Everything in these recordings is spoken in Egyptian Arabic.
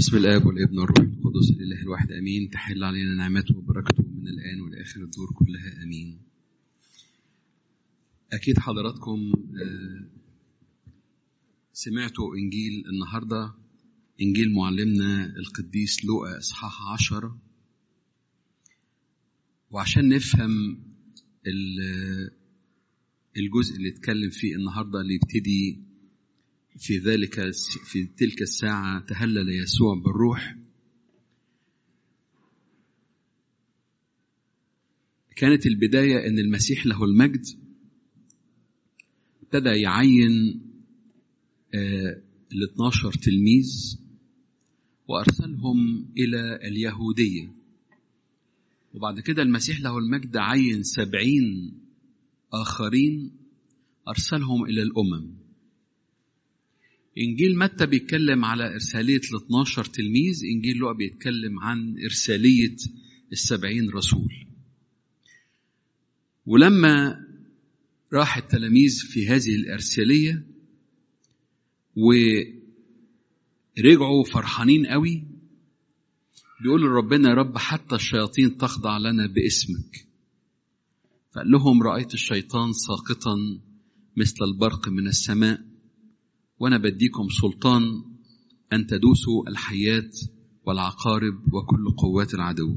بسم الاب والابن والروح القدس الاله الواحد امين تحل علينا نعمته وبركته من الان والاخر الدور كلها امين اكيد حضراتكم آه، سمعتوا انجيل النهارده انجيل معلمنا القديس لوقا اصحاح عشرة وعشان نفهم ال- الجزء اللي اتكلم فيه النهارده اللي يبتدي في ذلك في تلك الساعة تهلل يسوع بالروح كانت البداية أن المسيح له المجد ابتدى يعين ال 12 تلميذ وأرسلهم إلى اليهودية وبعد كده المسيح له المجد عين سبعين آخرين أرسلهم إلى الأمم إنجيل متى بيتكلم على إرسالية ال 12 تلميذ إنجيل لوقا بيتكلم عن إرسالية السبعين رسول ولما راح التلاميذ في هذه الإرسالية ورجعوا فرحانين قوي بيقولوا لربنا يا رب حتى الشياطين تخضع لنا باسمك فقال لهم رأيت الشيطان ساقطا مثل البرق من السماء وانا بديكم سلطان ان تدوسوا الحيات والعقارب وكل قوات العدو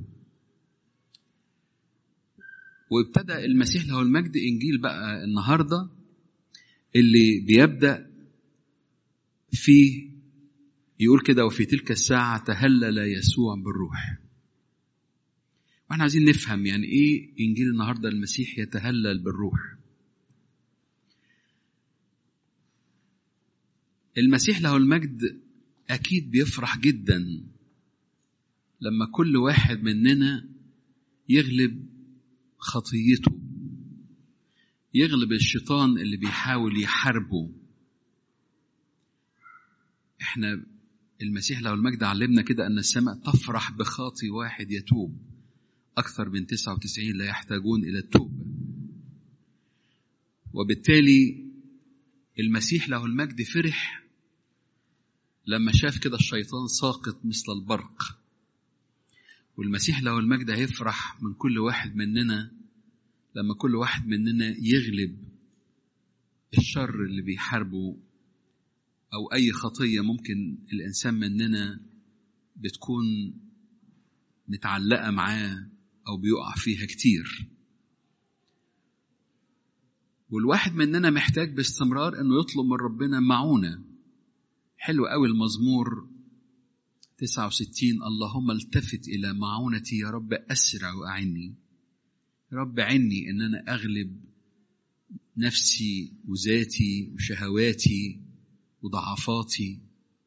وابتدى المسيح له المجد انجيل بقى النهارده اللي بيبدا فيه يقول كده وفي تلك الساعه تهلل يسوع بالروح واحنا عايزين نفهم يعني ايه انجيل النهارده المسيح يتهلل بالروح المسيح له المجد اكيد بيفرح جدا لما كل واحد مننا يغلب خطيته يغلب الشيطان اللي بيحاول يحاربه احنا المسيح له المجد علمنا كده ان السماء تفرح بخاطي واحد يتوب اكثر من 99 لا يحتاجون الى التوبه وبالتالي المسيح له المجد فرح لما شاف كده الشيطان ساقط مثل البرق والمسيح له المجد هيفرح من كل واحد مننا لما كل واحد مننا يغلب الشر اللي بيحاربه او اي خطيه ممكن الانسان مننا بتكون متعلقه معاه او بيقع فيها كتير والواحد مننا محتاج باستمرار انه يطلب من ربنا معونه حلو قوي المزمور 69 اللهم التفت الى معونتي يا رب اسرع واعني يا رب عني ان انا اغلب نفسي وذاتي وشهواتي وضعفاتي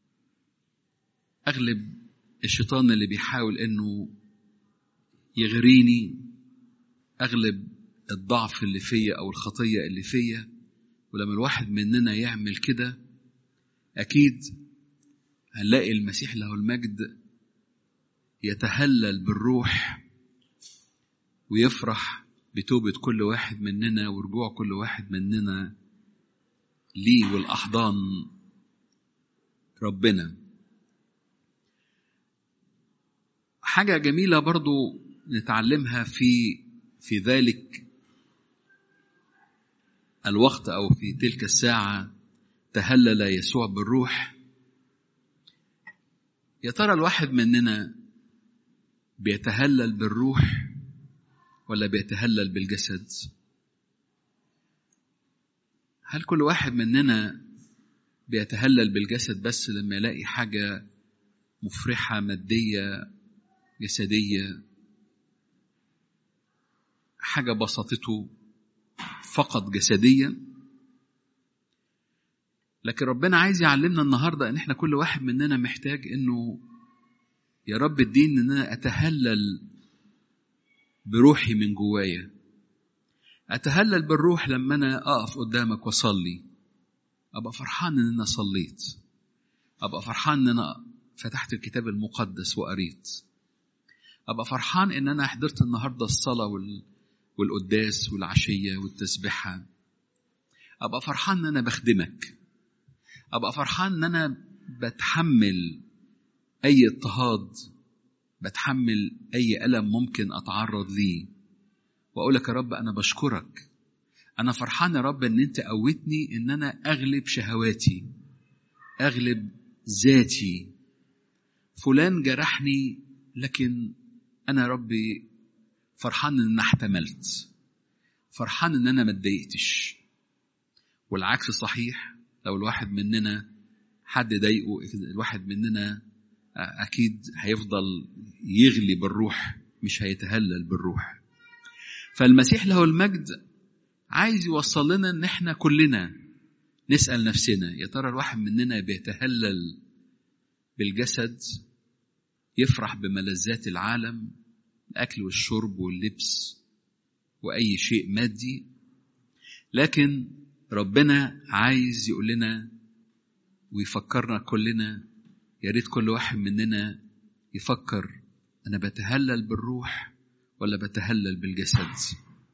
اغلب الشيطان اللي بيحاول انه يغريني اغلب الضعف اللي فيا او الخطيه اللي فيا ولما الواحد مننا يعمل كده اكيد هنلاقي المسيح له المجد يتهلل بالروح ويفرح بتوبة كل واحد مننا ورجوع كل واحد مننا ليه والأحضان ربنا حاجة جميلة برضو نتعلمها في في ذلك الوقت أو في تلك الساعة تهلل يسوع بالروح يا ترى الواحد مننا بيتهلل بالروح ولا بيتهلل بالجسد هل كل واحد مننا بيتهلل بالجسد بس لما يلاقي حاجة مفرحة مادية جسدية حاجة بسطته فقط جسديا لكن ربنا عايز يعلمنا النهارده ان احنا كل واحد مننا محتاج انه يا رب اديني ان انا اتهلل بروحي من جوايا اتهلل بالروح لما انا اقف قدامك واصلي ابقى فرحان ان انا صليت ابقى فرحان ان انا فتحت الكتاب المقدس وقريت ابقى فرحان ان انا حضرت النهارده الصلاه وال... والقداس والعشيه والتسبحه ابقى فرحان ان انا بخدمك ابقى فرحان ان انا بتحمل أي اضطهاد بتحمل أي ألم ممكن أتعرض ليه وأقول لك يا رب أنا بشكرك أنا فرحان يا رب إن أنت قوتني إن أنا أغلب شهواتي أغلب ذاتي فلان جرحني لكن أنا يا ربي فرحان إن أنا احتملت فرحان إن أنا ما اتضايقتش والعكس صحيح لو الواحد مننا حد ضايقه الواحد مننا أكيد هيفضل يغلي بالروح مش هيتهلل بالروح فالمسيح له المجد عايز يوصل لنا ان احنا كلنا نسأل نفسنا يا ترى الواحد مننا بيتهلل بالجسد يفرح بملذات العالم الأكل والشرب واللبس وأي شيء مادي لكن ربنا عايز يقول لنا ويفكرنا كلنا يا ريت كل واحد مننا يفكر أنا بتهلل بالروح ولا بتهلل بالجسد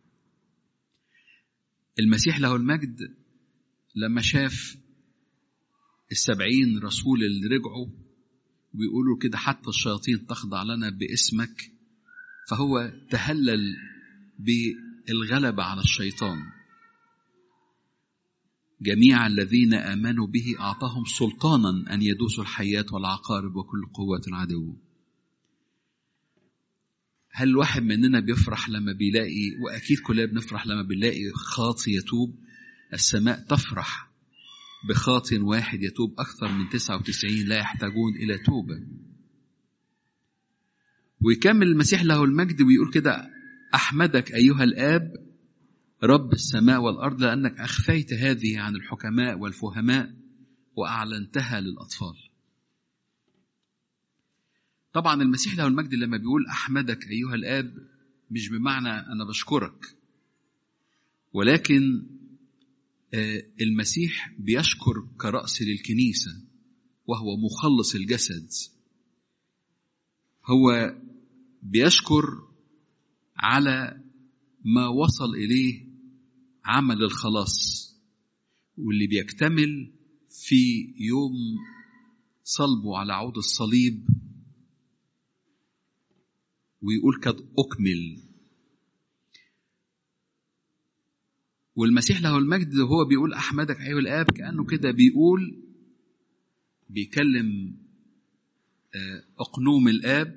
المسيح له المجد لما شاف السبعين رسول اللي رجعوا ويقولوا كده حتى الشياطين تخضع لنا باسمك فهو تهلل بالغلبة على الشيطان جميع الذين آمنوا به أعطاهم سلطانا أن يدوسوا الحياة والعقارب وكل قوة العدو هل الواحد مننا بيفرح لما بيلاقي وأكيد كلنا بنفرح لما بنلاقي خاطي يتوب السماء تفرح بخاط واحد يتوب أكثر من 99 لا يحتاجون إلى توبة ويكمل المسيح له المجد ويقول كده أحمدك أيها الآب رب السماء والأرض لأنك أخفيت هذه عن الحكماء والفهماء وأعلنتها للأطفال طبعا المسيح له المجد لما بيقول أحمدك أيها الآب مش بمعنى أنا بشكرك ولكن المسيح بيشكر كرأس للكنيسة وهو مخلص الجسد هو بيشكر على ما وصل إليه عمل الخلاص واللي بيكتمل في يوم صلبه على عود الصليب ويقول قد أكمل والمسيح له المجد وهو بيقول أحمدك أيها الآب كأنه كده بيقول بيكلم أقنوم الآب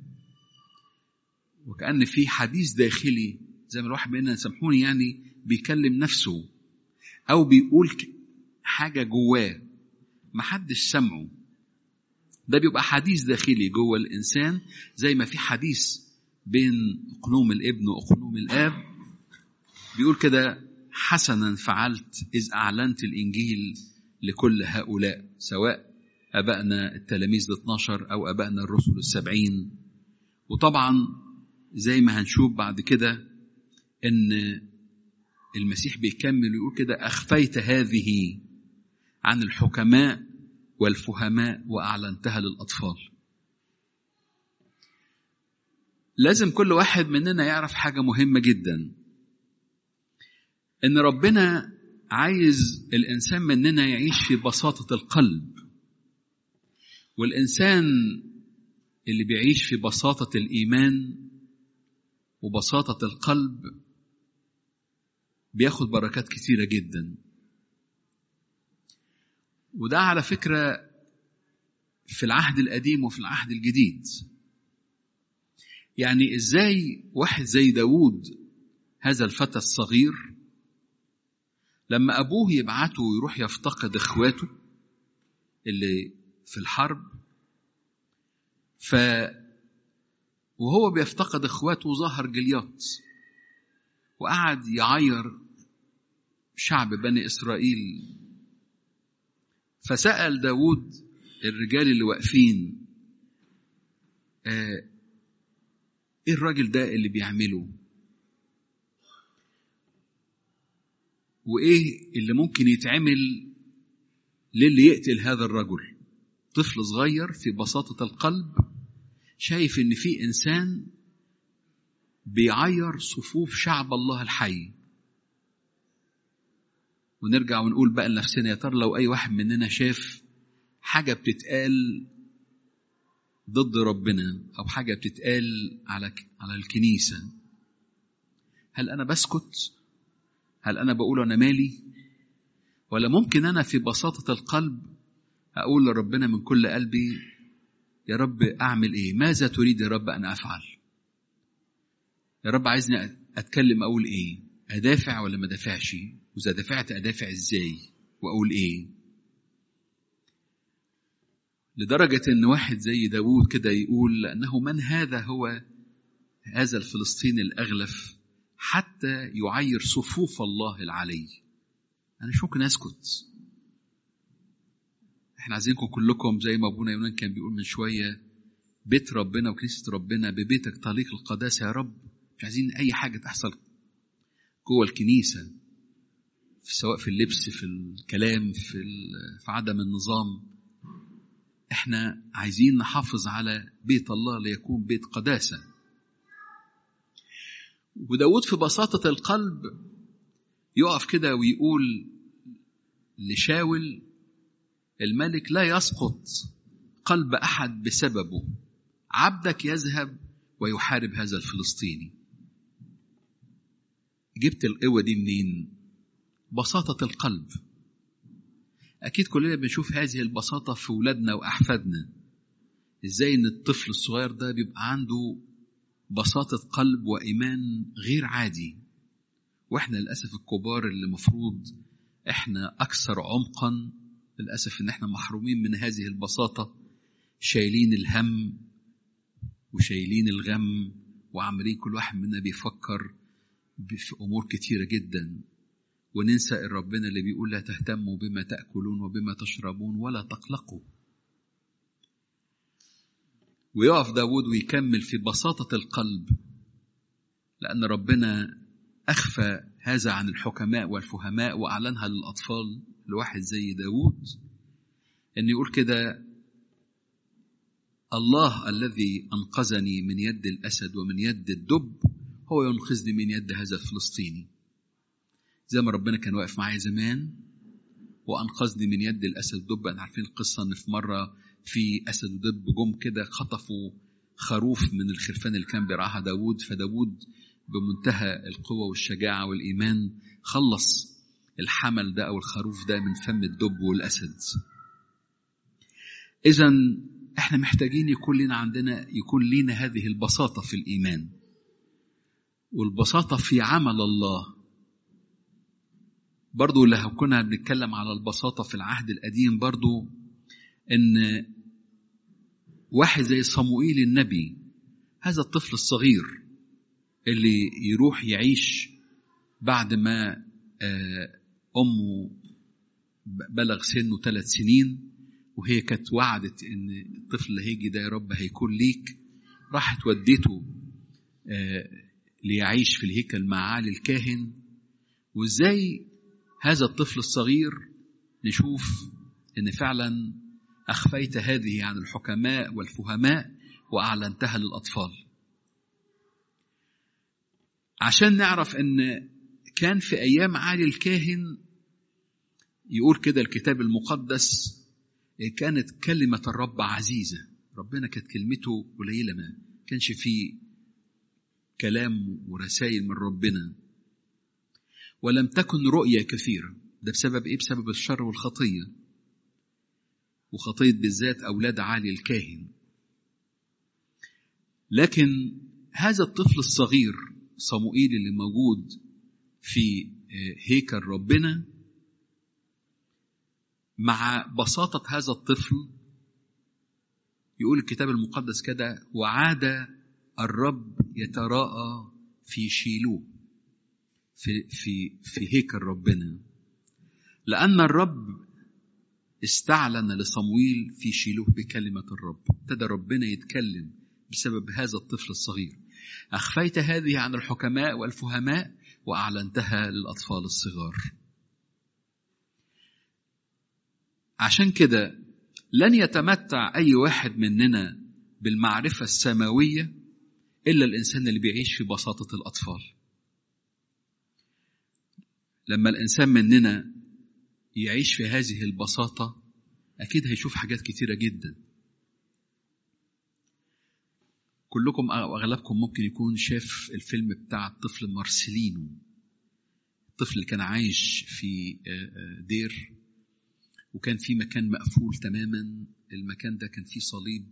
وكأن في حديث داخلي زي ما الواحد مننا سامحوني يعني بيكلم نفسه أو بيقول حاجة جواه محدش سمعه ده بيبقى حديث داخلي جوه الإنسان زي ما في حديث بين أقنوم الابن وأقنوم الآب بيقول كده حسنا فعلت إذ أعلنت الإنجيل لكل هؤلاء سواء أبائنا التلاميذ ال 12 أو أبائنا الرسل السبعين وطبعا زي ما هنشوف بعد كده إن المسيح بيكمل ويقول كده أخفيت هذه عن الحكماء والفهماء وأعلنتها للأطفال لازم كل واحد مننا يعرف حاجة مهمة جدا إن ربنا عايز الإنسان مننا يعيش في بساطة القلب والإنسان اللي بيعيش في بساطة الإيمان وبساطة القلب بياخد بركات كتيرة جدا وده على فكرة في العهد القديم وفي العهد الجديد يعني ازاي واحد زي داود هذا الفتى الصغير لما أبوه يبعته ويروح يفتقد إخواته اللي في الحرب ف وهو بيفتقد إخواته ظهر جلياط وقعد يعير شعب بني إسرائيل فسأل داود الرجال اللي واقفين آه ايه الراجل ده اللي بيعمله وايه اللي ممكن يتعمل للي يقتل هذا الرجل طفل صغير في بساطة القلب شايف ان في انسان بيعير صفوف شعب الله الحي ونرجع ونقول بقى لنفسنا يا ترى لو اي واحد مننا شاف حاجة بتتقال ضد ربنا او حاجه بتتقال على على الكنيسه هل انا بسكت هل انا بقول انا مالي ولا ممكن انا في بساطه القلب اقول لربنا من كل قلبي يا رب اعمل ايه ماذا تريد يا رب ان افعل يا رب عايزني اتكلم اقول ايه ادافع ولا ما دافعش واذا دافعت ادافع ازاي واقول ايه لدرجة إن واحد زي داوود كده يقول لأنه من هذا هو هذا الفلسطيني الأغلف حتى يعير صفوف الله العلي أنا مش ممكن أسكت إحنا عايزينكم كلكم زي ما أبونا يونان كان بيقول من شوية بيت ربنا وكنيسة ربنا ببيتك طريق القداسة يا رب مش عايزين أي حاجة تحصل جوه الكنيسة سواء في اللبس في الكلام في, في عدم النظام احنا عايزين نحافظ على بيت الله ليكون بيت قداسة وداود في بساطة القلب يقف كده ويقول لشاول الملك لا يسقط قلب أحد بسببه عبدك يذهب ويحارب هذا الفلسطيني جبت القوة دي منين بساطة القلب أكيد كلنا بنشوف هذه البساطة في ولادنا وأحفادنا إزاي إن الطفل الصغير ده بيبقى عنده بساطة قلب وإيمان غير عادي وإحنا للأسف الكبار اللي مفروض إحنا أكثر عمقا للأسف إن إحنا محرومين من هذه البساطة شايلين الهم وشايلين الغم وعمالين كل واحد منا بيفكر في أمور كتيرة جدا وننسى ربنا اللي بيقول لا تهتموا بما تأكلون وبما تشربون ولا تقلقوا ويقف داود ويكمل في بساطة القلب لأن ربنا أخفى هذا عن الحكماء والفهماء وأعلنها للأطفال لواحد زي داود أن يقول كده الله الذي أنقذني من يد الأسد ومن يد الدب هو ينقذني من يد هذا الفلسطيني زي ما ربنا كان واقف معايا زمان وانقذني من يد الاسد الدب انا عارفين القصه ان في مره في اسد ودب جم كده خطفوا خروف من الخرفان اللي كان بيرعاها داوود فداوود بمنتهى القوة والشجاعة والإيمان خلص الحمل ده أو الخروف ده من فم الدب والأسد إذا إحنا محتاجين يكون لنا عندنا يكون لنا هذه البساطة في الإيمان والبساطة في عمل الله برضو لو كنا بنتكلم على البساطة في العهد القديم برضو إن واحد زي صموئيل النبي هذا الطفل الصغير اللي يروح يعيش بعد ما أمه بلغ سنه ثلاث سنين وهي كانت وعدت إن الطفل اللي هيجي ده يا رب هيكون ليك راحت وديته ليعيش في الهيكل مع عالي الكاهن وازاي هذا الطفل الصغير نشوف ان فعلا اخفيت هذه عن الحكماء والفهماء واعلنتها للاطفال عشان نعرف ان كان في ايام عالي الكاهن يقول كده الكتاب المقدس كانت كلمة الرب عزيزة ربنا كانت كلمته قليلة ما كانش فيه كلام ورسائل من ربنا ولم تكن رؤية كثيرة ده بسبب ايه بسبب الشر والخطية وخطية بالذات أولاد عالي الكاهن لكن هذا الطفل الصغير صموئيل اللي موجود في هيكل ربنا مع بساطة هذا الطفل يقول الكتاب المقدس كده وعاد الرب يتراءى في شيلوه في في في هيكل ربنا لأن الرب استعلن لصمويل في شيلوه بكلمة الرب ابتدى ربنا يتكلم بسبب هذا الطفل الصغير أخفيت هذه عن الحكماء والفهماء وأعلنتها للأطفال الصغار عشان كده لن يتمتع أي واحد مننا بالمعرفة السماوية إلا الإنسان اللي بيعيش في بساطة الأطفال لما الإنسان مننا يعيش في هذه البساطة أكيد هيشوف حاجات كتيرة جدا كلكم أو أغلبكم ممكن يكون شاف الفيلم بتاع الطفل مارسيلينو الطفل اللي كان عايش في دير وكان في مكان مقفول تماما المكان ده كان فيه صليب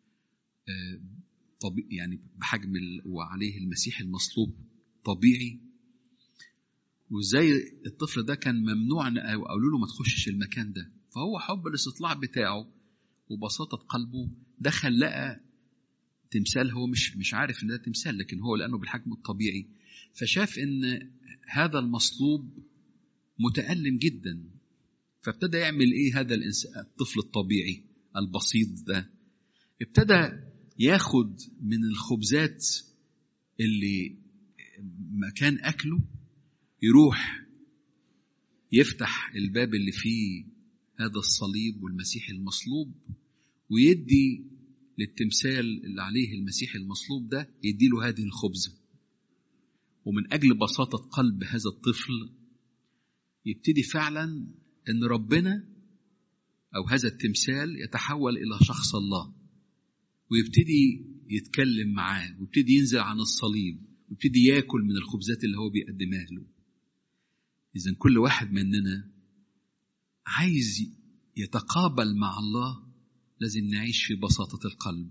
طبيعي يعني بحجم وعليه المسيح المصلوب طبيعي وازاي الطفل ده كان ممنوع او قالوا له ما تخشش المكان ده فهو حب الاستطلاع بتاعه وبساطه قلبه دخل لقى تمثال هو مش مش عارف ان ده تمثال لكن هو لانه بالحجم الطبيعي فشاف ان هذا المصلوب متألم جدا فابتدى يعمل ايه هذا الانسان الطفل الطبيعي البسيط ده ابتدى ياخد من الخبزات اللي مكان اكله يروح يفتح الباب اللي فيه هذا الصليب والمسيح المصلوب ويدي للتمثال اللي عليه المسيح المصلوب ده يديله هذه الخبزة ومن أجل بساطة قلب هذا الطفل يبتدي فعلا أن ربنا أو هذا التمثال يتحول إلى شخص الله ويبتدي يتكلم معاه ويبتدي ينزل عن الصليب ويبتدي ياكل من الخبزات اللي هو بيقدمها له إذا كل واحد مننا عايز يتقابل مع الله لازم نعيش في بساطة القلب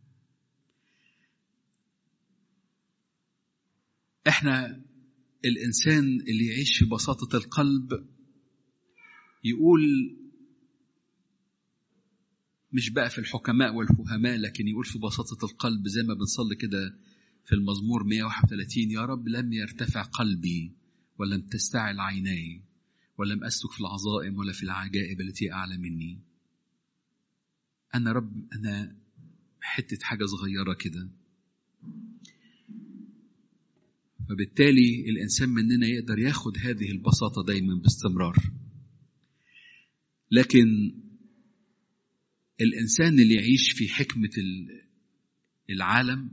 احنا الإنسان اللي يعيش في بساطة القلب يقول مش بقى في الحكماء والفهماء لكن يقول في بساطة القلب زي ما بنصلي كده في المزمور 131 يا رب لم يرتفع قلبي ولم تستعل عيناي ولم أسلك في العظائم ولا في العجائب التي أعلى مني أنا رب أنا حتة حاجة صغيرة كده فبالتالي الإنسان مننا يقدر ياخد هذه البساطة دايما باستمرار لكن الإنسان اللي يعيش في حكمة العالم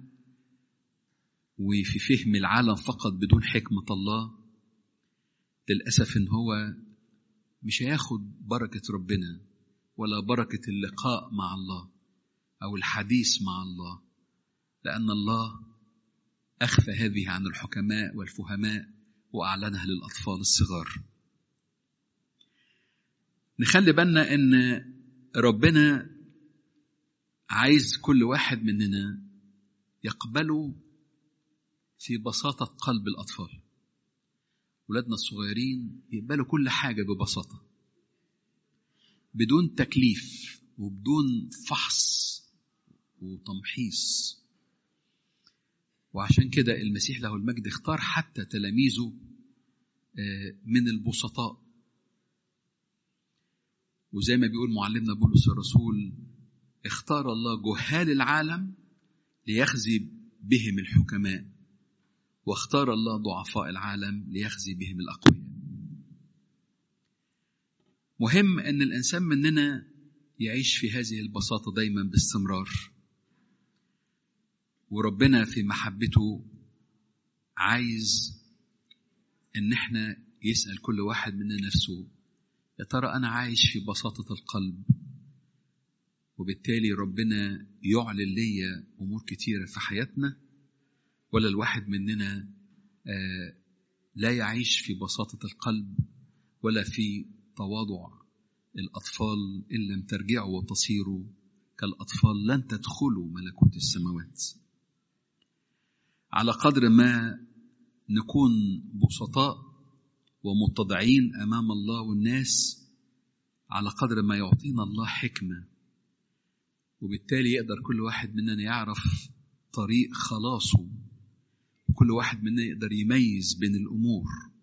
وفي فهم العالم فقط بدون حكمة الله للأسف إن هو مش هياخد بركة ربنا ولا بركة اللقاء مع الله أو الحديث مع الله لأن الله أخفى هذه عن الحكماء والفهماء وأعلنها للأطفال الصغار نخلي بالنا إن ربنا عايز كل واحد مننا يقبله في بساطة قلب الأطفال ولادنا الصغيرين يقبلوا كل حاجة ببساطة بدون تكليف وبدون فحص وتمحيص وعشان كده المسيح له المجد اختار حتى تلاميذه من البسطاء وزي ما بيقول معلمنا بولس الرسول اختار الله جهال العالم ليخزي بهم الحكماء واختار الله ضعفاء العالم ليخزي بهم الأقوياء مهم أن الإنسان مننا يعيش في هذه البساطة دايما باستمرار وربنا في محبته عايز ان احنا يسأل كل واحد مننا نفسه يا ترى انا عايش في بساطة القلب وبالتالي ربنا يعلن لي امور كتيرة في حياتنا ولا الواحد مننا آه لا يعيش في بساطة القلب ولا في تواضع الأطفال إن لم ترجعوا وتصيروا كالأطفال لن تدخلوا ملكوت السماوات على قدر ما نكون بسطاء ومتضعين امام الله والناس على قدر ما يعطينا الله حكمه وبالتالي يقدر كل واحد مننا يعرف طريق خلاصه وكل واحد مننا يقدر يميز بين الامور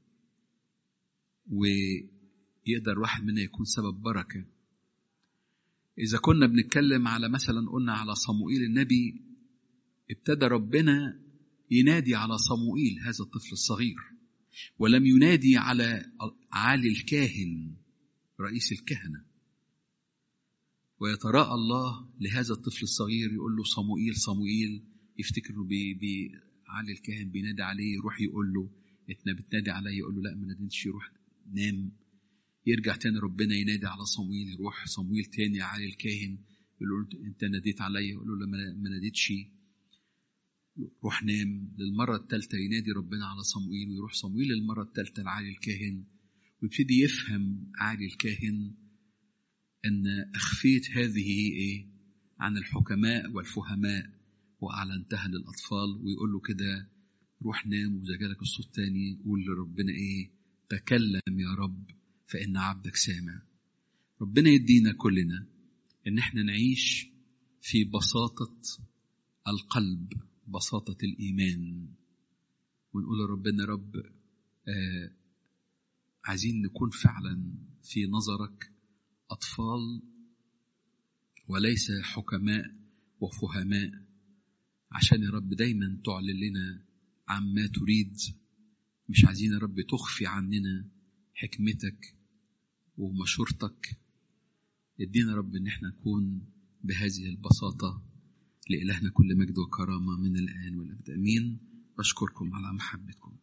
ويقدر واحد منا يكون سبب بركه اذا كنا بنتكلم على مثلا قلنا على صموئيل النبي ابتدى ربنا ينادي على صموئيل هذا الطفل الصغير ولم ينادي على عالي الكاهن رئيس الكهنة ويتراءى الله لهذا الطفل الصغير يقول له صموئيل صموئيل يفتكر انه عالي الكاهن بينادي عليه يروح يقول له انت بتنادي عليا يقول له لا ما ناديتش يروح نام يرجع تاني ربنا ينادي على صموئيل يروح صموئيل تاني عالي الكاهن يقول له انت ناديت عليا يقول له لا ما ناديتش روح نام للمرة الثالثة ينادي ربنا على صموئيل ويروح صموئيل للمرة الثالثة لعالي الكاهن ويبتدي يفهم عالي الكاهن أن أخفيت هذه إيه عن الحكماء والفهماء وأعلنتها للأطفال ويقول له كده روح نام وإذا جالك الصوت تاني قول لربنا إيه تكلم يا رب فإن عبدك سامع ربنا يدينا كلنا إن إحنا نعيش في بساطة القلب بساطة الإيمان ونقول لربنا رب آه عايزين نكون فعلا في نظرك أطفال وليس حكماء وفهماء عشان يا رب دايما تعلن لنا عما تريد مش عايزين يا رب تخفي عننا حكمتك ومشورتك ادينا رب ان احنا نكون بهذه البساطة لإلهنا كل مجد وكرامة من الآن والأبد أمين بشكركم على محبتكم